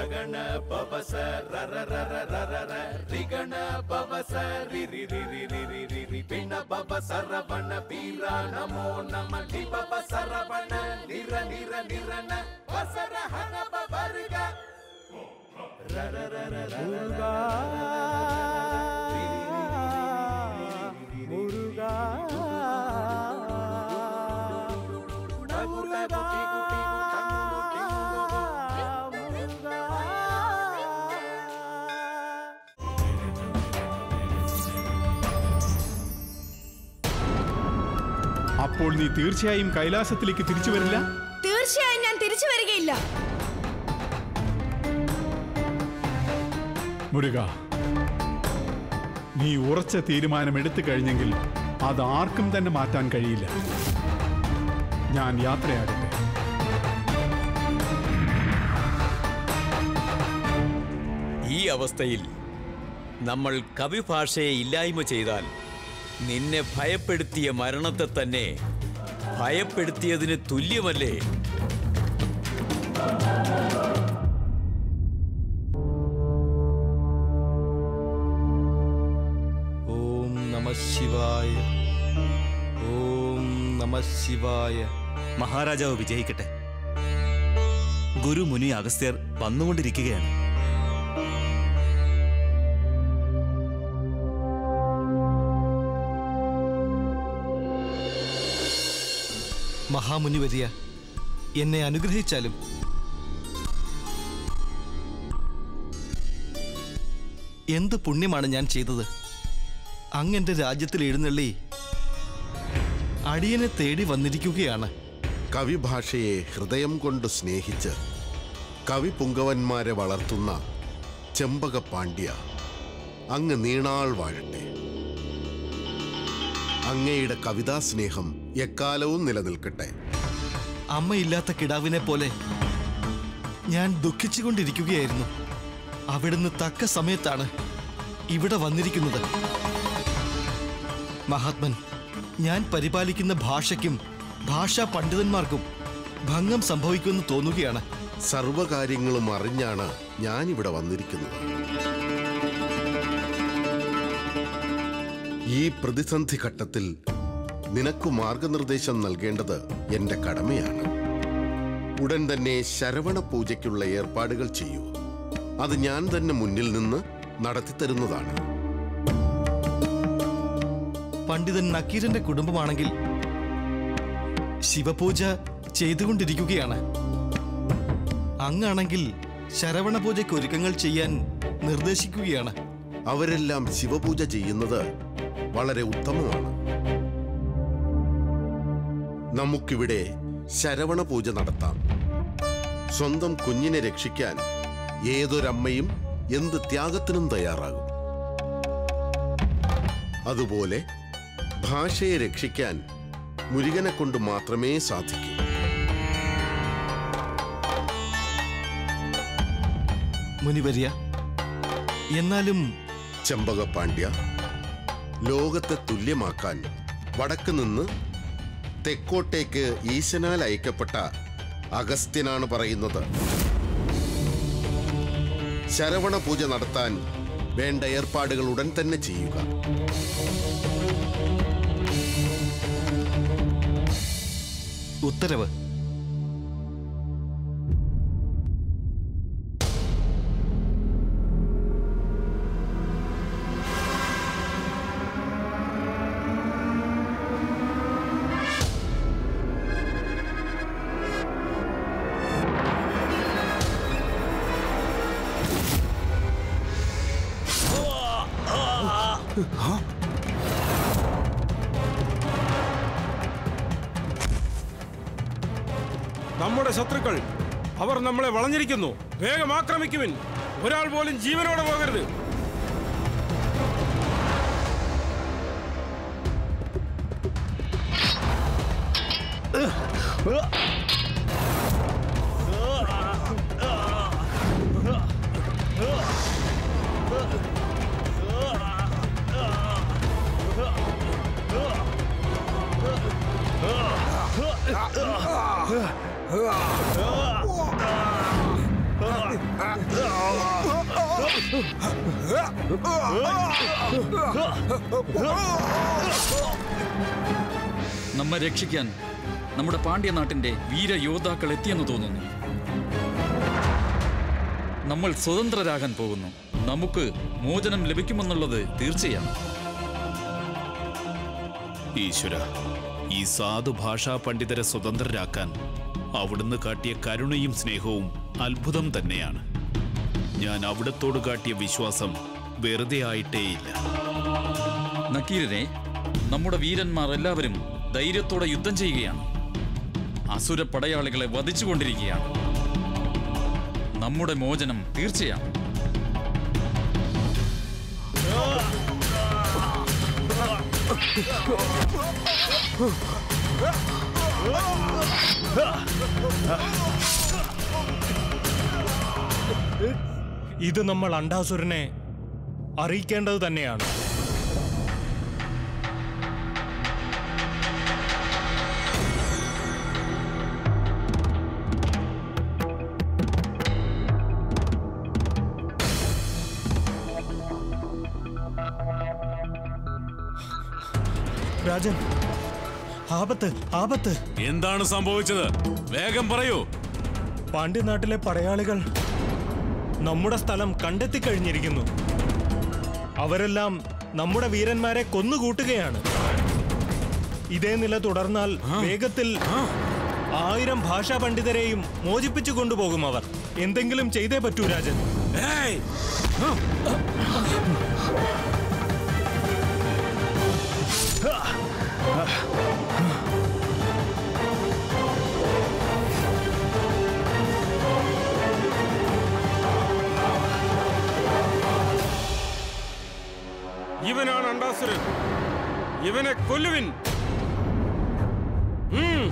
ರಗಣ ಪವಸ ರರ ರರ ರರ ರ ರಿಗಣ ಪವಸ ರಿ ರಿ ರಿ ರಿ ರಿ ರಿ ರಿ ರಿ ಪಿಣ ಪವ ಸರವಣ ಬೀರ ನಮೋ ನಮ ಲಿ ಪವ ಸರವಣ ನಿರ ನಿರ ನಿರನ ವಸರ ಹನ ಪವರ್ಗ ರರ ರರ ರರ முருகா முருகா முருகா முருகா അപ്പോൾ നീ തീർച്ചയായും കൈലാസത്തിലേക്ക് തിരിച്ചു വരില്ല തീർച്ചയായും ഞാൻ തിരിച്ചു വരികയില്ല മുരുക നീ ഉറച്ച തീരുമാനം എടുത്തു കഴിഞ്ഞെങ്കിൽ അത് ആർക്കും തന്നെ മാറ്റാൻ കഴിയില്ല ഞാൻ യാത്രയാകട്ടെ ഈ അവസ്ഥയിൽ നമ്മൾ കവിഭാഷയെ ഇല്ലായ്മ ചെയ്താൽ നിന്നെ ഭയപ്പെടുത്തിയ മരണത്തെ തന്നെ ഭയപ്പെടുത്തിയതിന് തുല്യമല്ലേ ഓം നമ ശിവായ ഓം നമ ശിവായ മഹാരാജാവ് വിജയിക്കട്ടെ ഗുരു മുനി അഗസ്ത്യർ വന്നുകൊണ്ടിരിക്കുകയാണ് മഹാമുനി വരിയ എന്നെ അനുഗ്രഹിച്ചാലും എന്ത് പുണ്യമാണ് ഞാൻ ചെയ്തത് അങ്ങെന്റെ രാജ്യത്തിൽ എഴുന്നള്ളി അടിയനെ തേടി വന്നിരിക്കുകയാണ് കവിഭാഷയെ ഹൃദയം കൊണ്ട് സ്നേഹിച്ച് കവിപുങ്കവന്മാരെ വളർത്തുന്ന ചെമ്പക പാണ്ഡ്യ അങ്ങ് നീണാൾ വാഴട്ടെ അങ്ങയുടെ കവിതാ സ്നേഹം എക്കാലവും നിലനിൽക്കട്ടെ അമ്മയില്ലാത്ത കിടാവിനെ പോലെ ഞാൻ ദുഃഖിച്ചുകൊണ്ടിരിക്കുകയായിരുന്നു അവിടുന്ന് തക്ക സമയത്താണ് ഇവിടെ വന്നിരിക്കുന്നത് മഹാത്മൻ ഞാൻ പരിപാലിക്കുന്ന ഭാഷയ്ക്കും ഭാഷാ പണ്ഡിതന്മാർക്കും ഭംഗം സംഭവിക്കുമെന്ന് തോന്നുകയാണ് സർവകാര്യങ്ങളും അറിഞ്ഞാണ് ഞാനിവിടെ വന്നിരിക്കുന്നത് ഈ പ്രതിസന്ധി ഘട്ടത്തിൽ നിനക്ക് മാർഗനിർദ്ദേശം നൽകേണ്ടത് എന്റെ കടമയാണ് ഉടൻ തന്നെ ശരവണ പൂജയ്ക്കുള്ള ഏർപ്പാടുകൾ ചെയ്യൂ അത് ഞാൻ തന്നെ മുന്നിൽ നിന്ന് നടത്തിത്തരുന്നതാണ് പണ്ഡിതൻ നക്കീരന്റെ കുടുംബമാണെങ്കിൽ ശിവപൂജ ചെയ്തുകൊണ്ടിരിക്കുകയാണ് അങ്ങാണെങ്കിൽ ശരവണ പൂജയ്ക്ക് ഒരുക്കങ്ങൾ ചെയ്യാൻ നിർദ്ദേശിക്കുകയാണ് അവരെല്ലാം ശിവപൂജ ചെയ്യുന്നത് വളരെ ഉത്തമമാണ് നമുക്കിവിടെ ശരവണ പൂജ നടത്താം സ്വന്തം കുഞ്ഞിനെ രക്ഷിക്കാൻ ഏതൊരമ്മയും എന്ത് ത്യാഗത്തിനും തയ്യാറാകും അതുപോലെ ഭാഷയെ രക്ഷിക്കാൻ മുരുകനെ കൊണ്ട് മാത്രമേ സാധിക്കൂ മുനിവര്യ എന്നാലും ചെമ്പക പാണ്ഡ്യ ലോകത്തെ തുല്യമാക്കാൻ വടക്ക് നിന്ന് തെക്കോട്ടേക്ക് ഈശനാൽ അയക്കപ്പെട്ട അഗസ്ത്യനാണ് പറയുന്നത് ശരവണ പൂജ നടത്താൻ വേണ്ട ഏർപ്പാടുകൾ ഉടൻ തന്നെ ചെയ്യുക ഉത്തരവ് നമ്മുടെ ശത്രുക്കൾ അവർ നമ്മളെ വളഞ്ഞിരിക്കുന്നു വേഗം ആക്രമിക്കുവിൻ ഒരാൾ പോലും ജീവനോടെ പോകരുത് Ah! നമ്മെ രക്ഷിക്കാൻ നമ്മുടെ പാണ്ഡ്യനാട്ടിന്റെ വീരയോദ്ധാക്കൾ എത്തിയെന്ന് തോന്നുന്നു നമ്മൾ സ്വതന്ത്രരാകാൻ പോകുന്നു നമുക്ക് മോചനം ലഭിക്കുമെന്നുള്ളത് തീർച്ചയാണ് ഈശ്വര ഈ സാധു ഭാഷാ പണ്ഡിതരെ സ്വതന്ത്രരാക്കാൻ അവിടുന്ന് കാട്ടിയ കരുണയും സ്നേഹവും അത്ഭുതം തന്നെയാണ് ഞാൻ അവിടത്തോട് കാട്ടിയ വിശ്വാസം വെറുതെ ആയിട്ടേയില്ല നക്കീരനെ നമ്മുടെ വീരന്മാർ എല്ലാവരും ധൈര്യത്തോടെ യുദ്ധം ചെയ്യുകയാണ് അസുര പടയാളികളെ വധിച്ചുകൊണ്ടിരിക്കുകയാണ് നമ്മുടെ മോചനം തീർച്ചയാണ് ഇത് നമ്മൾ അണ്ടാസുരനെ അറിയിക്കേണ്ടത് തന്നെയാണ് രാജൻ ആപത്ത് ആപത്ത് എന്താണ് സംഭവിച്ചത് വേഗം പറയൂ പാണ്ഡ്യനാട്ടിലെ പടയാളികൾ നമ്മുടെ സ്ഥലം കണ്ടെത്തി കഴിഞ്ഞിരിക്കുന്നു അവരെല്ലാം നമ്മുടെ വീരന്മാരെ കൊന്നുകൂട്ടുകയാണ് ഇതേ നില തുടർന്നാൽ വേഗത്തിൽ ആയിരം ഭാഷാ പണ്ഡിതരെയും മോചിപ്പിച്ചു കൊണ്ടുപോകും അവർ എന്തെങ്കിലും ചെയ്തേ പറ്റൂ രാജൻ ഇവനാണ് അണ്ടാസുരൻ ഇവനെ കൊല്ലുവിൻ ഉം.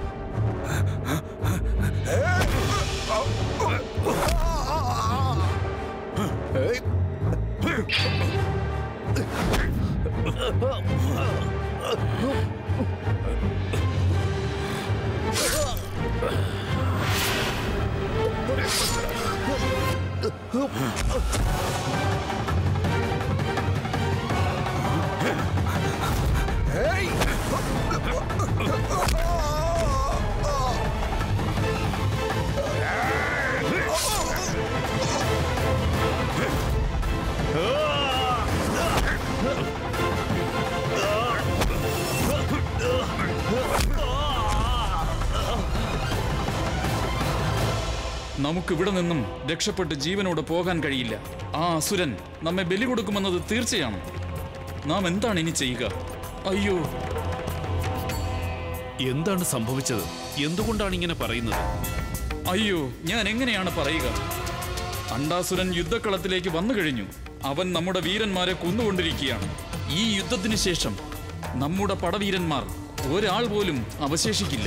നമുക്കിവിടെ നിന്നും രക്ഷപ്പെട്ട് ജീവനോടെ പോകാൻ കഴിയില്ല ആ അസുരൻ നമ്മെ ബലി കൊടുക്കുമെന്നത് തീർച്ചയാണ് നാം എന്താണ് ഇനി ചെയ്യുക അയ്യോ എന്താണ് സംഭവിച്ചത് എന്തുകൊണ്ടാണ് ഇങ്ങനെ പറയുന്നത് അയ്യോ ഞാൻ എങ്ങനെയാണ് പറയുക അണ്ടാസുരൻ യുദ്ധക്കളത്തിലേക്ക് വന്നു കഴിഞ്ഞു അവൻ നമ്മുടെ വീരന്മാരെ കൊന്നുകൊണ്ടിരിക്കുകയാണ് ഈ യുദ്ധത്തിന് ശേഷം നമ്മുടെ പടവീരന്മാർ ഒരാൾ പോലും അവശേഷിക്കില്ല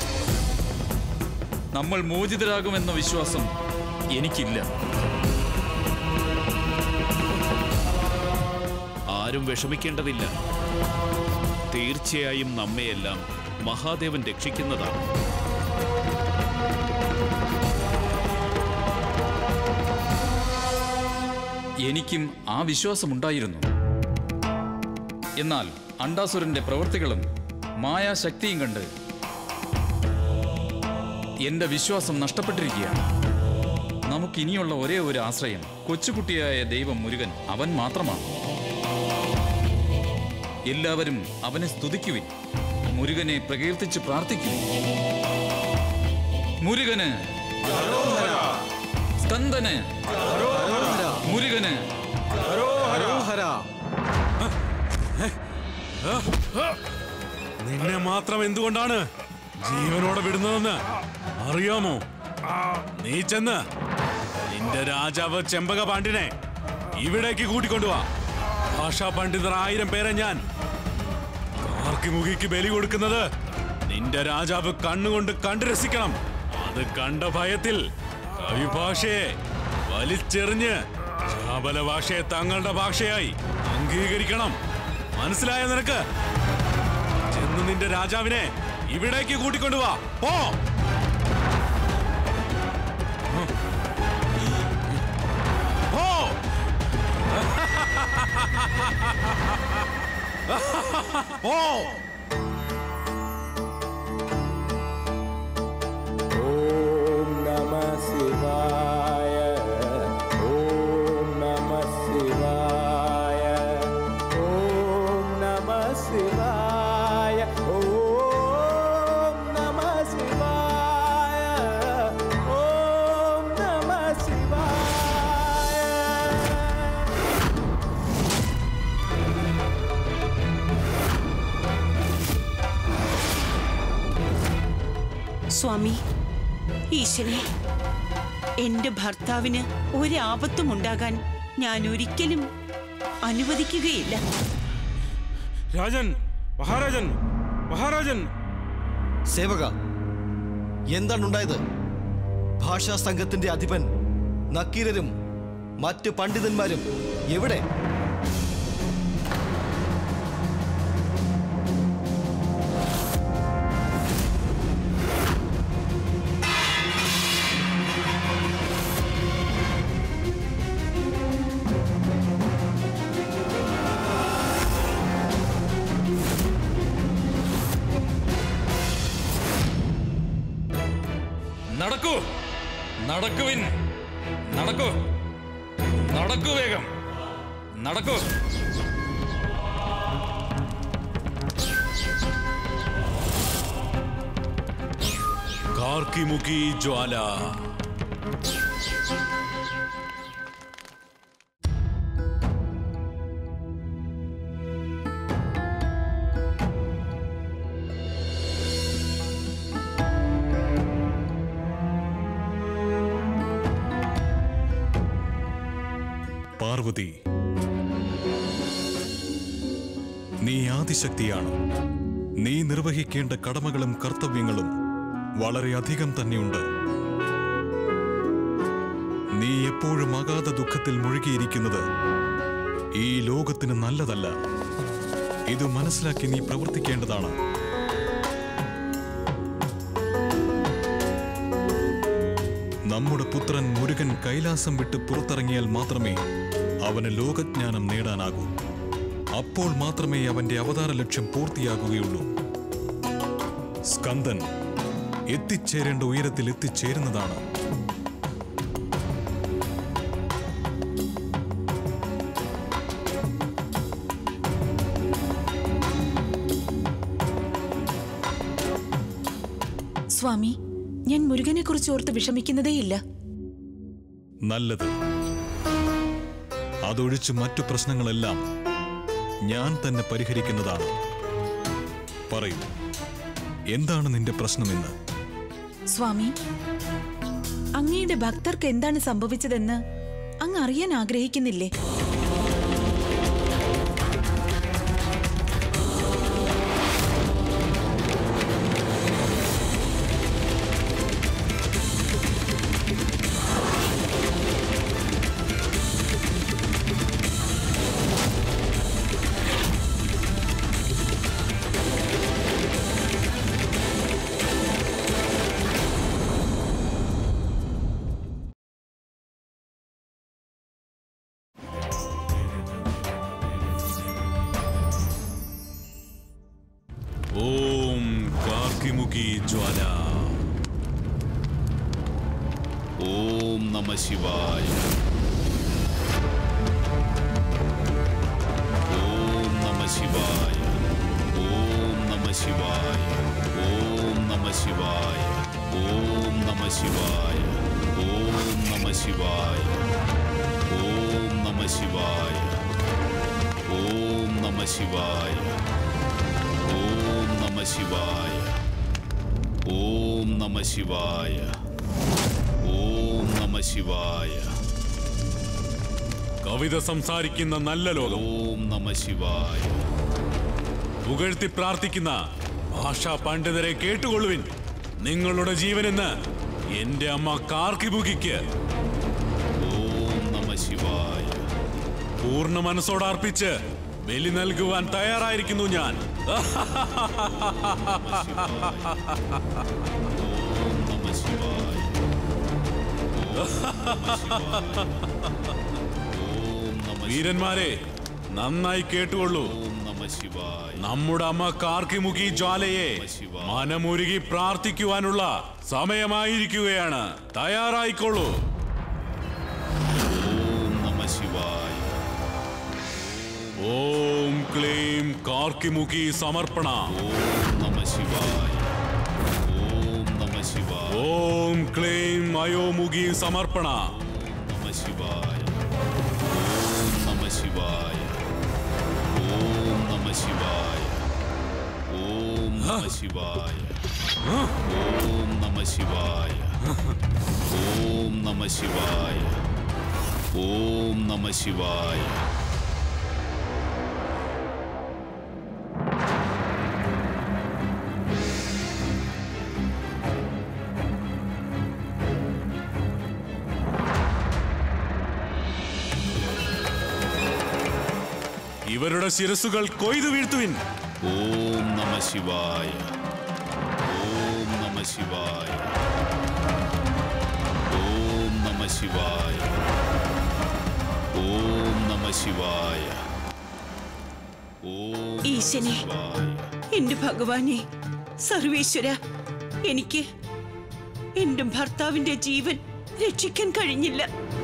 നമ്മൾ മോചിതരാകുമെന്ന വിശ്വാസം എനിക്കില്ല ആരും വിഷമിക്കേണ്ടതില്ല തീർച്ചയായും നമ്മയെല്ലാം മഹാദേവൻ രക്ഷിക്കുന്നതാണ് എനിക്കും ആ വിശ്വാസമുണ്ടായിരുന്നു എന്നാൽ അണ്ടാസുരന്റെ പ്രവൃത്തികളും മായാശക്തിയും കണ്ട് എന്റെ വിശ്വാസം നഷ്ടപ്പെട്ടിരിക്കുകയാണ് നമുക്കിനിയുള്ള ഒരേ ഒരു ആശ്രയം കൊച്ചുകുട്ടിയായ ദൈവം മുരുകൻ അവൻ മാത്രമാണ് എല്ലാവരും അവനെ സ്തുതിക്കുവിൻ മുരുകനെ പ്രകീർത്തിച്ച് പ്രാർത്ഥിക്കുവിൻ മുരുകന് സ്കന്ദന് മുരുകന് നിന്നെ മാത്രം എന്തുകൊണ്ടാണ് ജീവനോടെ വിടുന്നതെന്ന് അറിയാമോ നീ ചെന്ന് നിന്റെ രാജാവ് ചെമ്പക പാണ്ഡിനെ ഇവിടേക്ക് കൂട്ടിക്കൊണ്ടുവാ ഭാഷാ പണ്ഡിതർ ആയിരം പേരെ ഞാൻ കാർക്കിമുഖിക്ക് ബലി കൊടുക്കുന്നത് നിന്റെ രാജാവ് കണ്ണുകൊണ്ട് കണ്ടു രസിക്കണം അത് കണ്ട ഭയത്തിൽ കവിഭാഷയെ വലിച്ചെറിഞ്ഞ് ശാബല ഭാഷയെ തങ്ങളുടെ ഭാഷയായി അംഗീകരിക്കണം മനസ്സിലായോ നിനക്ക് ചെന്ന് നിന്റെ രാജാവിനെ ഇവിടേക്ക് കൂട്ടിക്കൊണ്ടുവാ പോ പോ ഓ ഓം നമ ശിവായ ഓം നമ ശിവായ ഓം നമ ശിവായ ഓം നമ ശിവായ ഓം നമ ശിവായ സ്വാമി ഈശ്വരേ എന്റെ ഭർത്താവിന് ഒരാപത്തും ഉണ്ടാകാൻ ഞാൻ ഒരിക്കലും അനുവദിക്കുകയില്ല രാജൻ മഹാരാജൻ മഹാരാജൻ സേവക എന്താണുണ്ടായത് ഭാഷാ സംഘത്തിന്റെ അധിപൻ നക്കീരരും മറ്റ് പണ്ഡിതന്മാരും എവിടെ നടക്കൂ നടക്കുവിൻ നടക്കൂ നടക്കൂ വേഗം നടക്കൂ കാർക്കിമുഖി ജ്വാല പാർവതി നീ ആദിശക്തിയാണ് നീ നിർവഹിക്കേണ്ട കടമകളും കർത്തവ്യങ്ങളും വളരെയധികം തന്നെയുണ്ട് നീ എപ്പോഴും അഗാധ ദുഃഖത്തിൽ മുഴുകിയിരിക്കുന്നത് ഈ ലോകത്തിന് നല്ലതല്ല ഇത് മനസ്സിലാക്കി നീ പ്രവർത്തിക്കേണ്ടതാണ് നമ്മുടെ പുത്രൻ മുരുകൻ കൈലാസം വിട്ട് പുറത്തിറങ്ങിയാൽ മാത്രമേ അവന് ലോകജ്ഞാനം നേടാനാകൂ അപ്പോൾ മാത്രമേ അവന്റെ അവതാര ലക്ഷ്യം പൂർത്തിയാകുകയുള്ളൂ സ്കന്ദൻ എത്തിച്ചേരേണ്ട ഉയരത്തിൽ എത്തിച്ചേരുന്നതാണ് സ്വാമി ഞാൻ മുരുകനെ കുറിച്ച് ഓർത്ത് വിഷമിക്കുന്നതേയില്ല നല്ലത് അതൊഴിച്ച് മറ്റു പ്രശ്നങ്ങളെല്ലാം ഞാൻ തന്നെ പരിഹരിക്കുന്നതാണ് പറയൂ എന്താണ് നിന്റെ പ്രശ്നമെന്ന് സ്വാമി അങ്ങയുടെ ഭക്തർക്ക് എന്താണ് സംഭവിച്ചതെന്ന് അങ്ങ് അറിയാൻ ആഗ്രഹിക്കുന്നില്ലേ ഓം കാർക്കിമുഖി ജ്വാല ഓം നമ ശിവായ ഓം നമ ശിവായ ഓം നമ ശിവായ ഓം നമ ശിവായ ഓം നമ ശിവായ ഓം നമ ശിവായ ഓം നമ ശിവായ ഓം നമ ശിവായ ഓം നമ ശിവായ ഓം നമ ശിവായ ഓം നമ ശിവായ കവിത സംസാരിക്കുന്ന നല്ല ലോകം ഓം നമ ശിവായ പുകഴ്ത്തി പ്രാർത്ഥിക്കുന്ന ഭാഷാ പണ്ഡിതരെ കേട്ടുകൊള്ളുവിൻ നിങ്ങളുടെ ജീവനെന്ന് എന്റെ അമ്മ കാർക്കിമുഖിക്ക് ഓം നമ ശിവായ പൂർണ്ണ മനസ്സോടെ അർപ്പിച്ച് ബലി നൽകുവാൻ തയ്യാറായിരിക്കുന്നു ഞാൻ ഓം നമ ശിവായ വീരന്മാരെ നന്നായി കേട്ടുകൊള്ളൂ നമ്മുടെ അമ്മ കാർക്കിമുഖി ജ്വാലയെ മനമുരുകി പ്രാർത്ഥിക്കുവാനുള്ള സമയമായിരിക്കുകയാണ് തയ്യാറായിക്കോളൂ ഓം നമ ശിവായ ഓം ക്ലീം കാർക്കിമുഖി സമർപ്പണ ഓം നമ ശിവായ ഓം നമ ശിവായ ഓം ക്ലീം അയോമുഖി സമർപ്പണ നമ ശിവായ ഓം നമ ശിവായ ഓം നമ ശിവായ ഓം നമ ശിവായ ഓം നമ ശിവായ ഓം നമ ശിവായ ഓം നമ ശിവായ ഇവരുടെ ശിരസുകൾ കൊയ്തു വീഴ്ത്തുവിൻ ഓം നമ ശിവായ ഓം നമ ശിവായ ഓം നമ ശിവായ ഓം നമ ശിവായ ഓം ഈശനെ എന്റെ ഭഗവാനെ സർവേശ്വര എനിക്ക് എന്റെ ഭർത്താവിന്റെ ജീവൻ രക്ഷിക്കാൻ കഴിഞ്ഞില്ല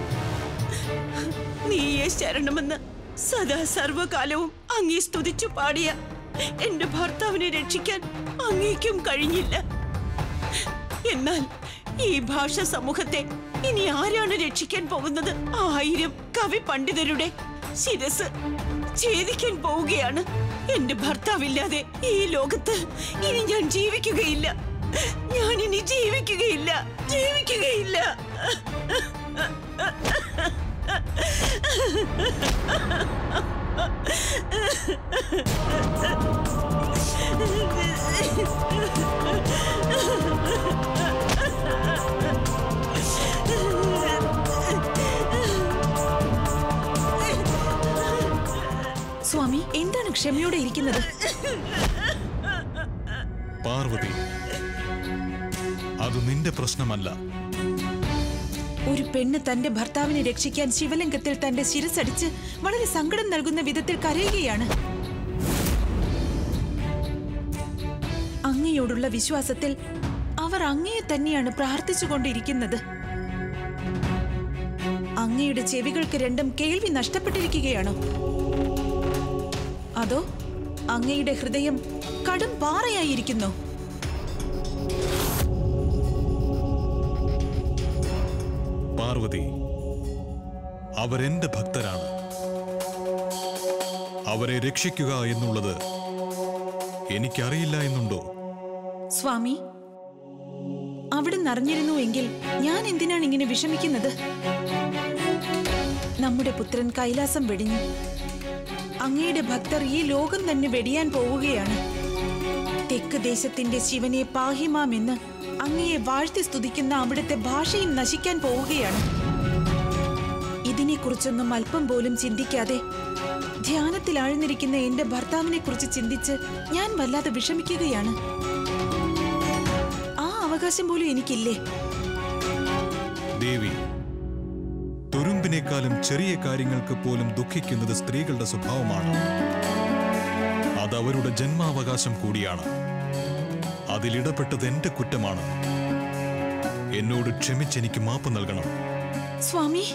നീയെ ശരണമെന്ന് സദാ സർവകാലവും അങ്ങേ സ്തുതിച്ചു പാടിയ എന്റെ ഭർത്താവിനെ രക്ഷിക്കാൻ അങ്ങേക്കും കഴിഞ്ഞില്ല എന്നാൽ ഈ ഭാഷ സമൂഹത്തെ ഇനി ആരാണ് രക്ഷിക്കാൻ പോകുന്നത് ആയിരം കവി പണ്ഡിതരുടെ ശിരസ് ഛേദിക്കാൻ പോവുകയാണ് എന്റെ ഭർത്താവില്ലാതെ ഈ ലോകത്ത് ഇനി ഞാൻ ജീവിക്കുകയില്ല ഞാൻ ഇനി ജീവിക്കുകയില്ല ജീവിക്കുകയില്ല സ്വാമി എന്താണ് ക്ഷമയോടെ ഇരിക്കുന്നത് പാർവതി അത് നിന്റെ പ്രശ്നമല്ല ഒരു പെണ്ണ് തന്റെ ഭർത്താവിനെ രക്ഷിക്കാൻ ശിവലിംഗത്തിൽ തന്റെ ശിരസടിച്ച് വളരെ സങ്കടം നൽകുന്ന വിധത്തിൽ കരയുകയാണ് അങ്ങയോടുള്ള വിശ്വാസത്തിൽ അവർ അങ്ങയെ തന്നെയാണ് പ്രാർത്ഥിച്ചുകൊണ്ടിരിക്കുന്നത് അങ്ങയുടെ ചെവികൾക്ക് രണ്ടും കേൾവി നഷ്ടപ്പെട്ടിരിക്കുകയാണോ അതോ അങ്ങയുടെ ഹൃദയം കടും പാറയായിരിക്കുന്നോ പാർവതി അവരെന്റെ ഭക്തരാണ് അവരെ രക്ഷിക്കുക എന്നുള്ളത് എനിക്കറിയില്ല എന്നുണ്ടോ സ്വാമി അവിടെ നിറഞ്ഞിരുന്നുവെങ്കിൽ ഞാൻ എന്തിനാണ് ഇങ്ങനെ വിഷമിക്കുന്നത് നമ്മുടെ പുത്രൻ കൈലാസം വെടിഞ്ഞു അങ്ങയുടെ ഭക്തർ ഈ ലോകം തന്നെ വെടിയാൻ പോവുകയാണ് തെക്ക് ദേശത്തിന്റെ ശിവനെ പാഹിമാമെന്ന് അങ്ങയെ വാഴ്ത്തി സ്തുതിക്കുന്ന അവിടുത്തെ ഭാഷയും നശിക്കാൻ പോവുകയാണ് ഇതിനെക്കുറിച്ചൊന്നും അല്പം പോലും ചിന്തിക്കാതെ ധ്യാനത്തിൽ ആഴ്ന്നിരിക്കുന്ന എന്റെ ഭർത്താവിനെ കുറിച്ച് ചിന്തിച്ച് ഞാൻ വല്ലാതെ വിഷമിക്കുകയാണ് ആ അവകാശം പോലും എനിക്കില്ലേ ദേവി തുരുമ്പിനേക്കാളും ചെറിയ കാര്യങ്ങൾക്ക് പോലും ദുഃഖിക്കുന്നത് സ്ത്രീകളുടെ സ്വഭാവമാണ് അത് അവരുടെ ജന്മാവകാശം കൂടിയാണ് അതിലിടപെട്ടത് എന്റെ കുറ്റമാണ് എന്നോട് ക്ഷമിച്ചെനിക്ക് മാപ്പ് നൽകണം സ്വാമി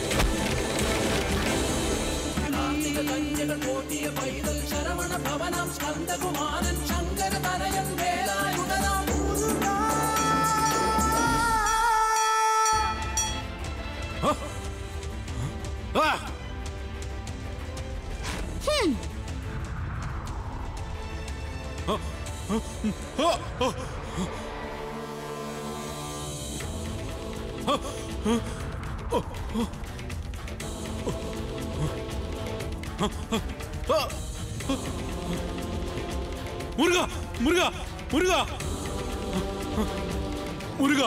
കന്യകൾ പോറ്റിയ പൈതൽ ശരവണ ഭവനം ആ! ആ! ആ! മുരുക മുരുക മുരുക മുരുക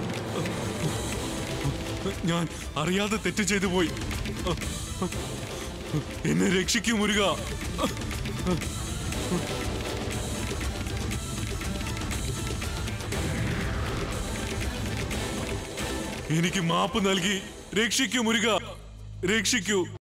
ഞാൻ അറിയാതെ തെറ്റ് ചെയ്തു പോയി എന്നെ രക്ഷിക്കൂ മുരുക എനിക്ക് മാപ്പ് നൽകി രക്ഷിക്കൂ മുരുക രക്ഷിക്കൂ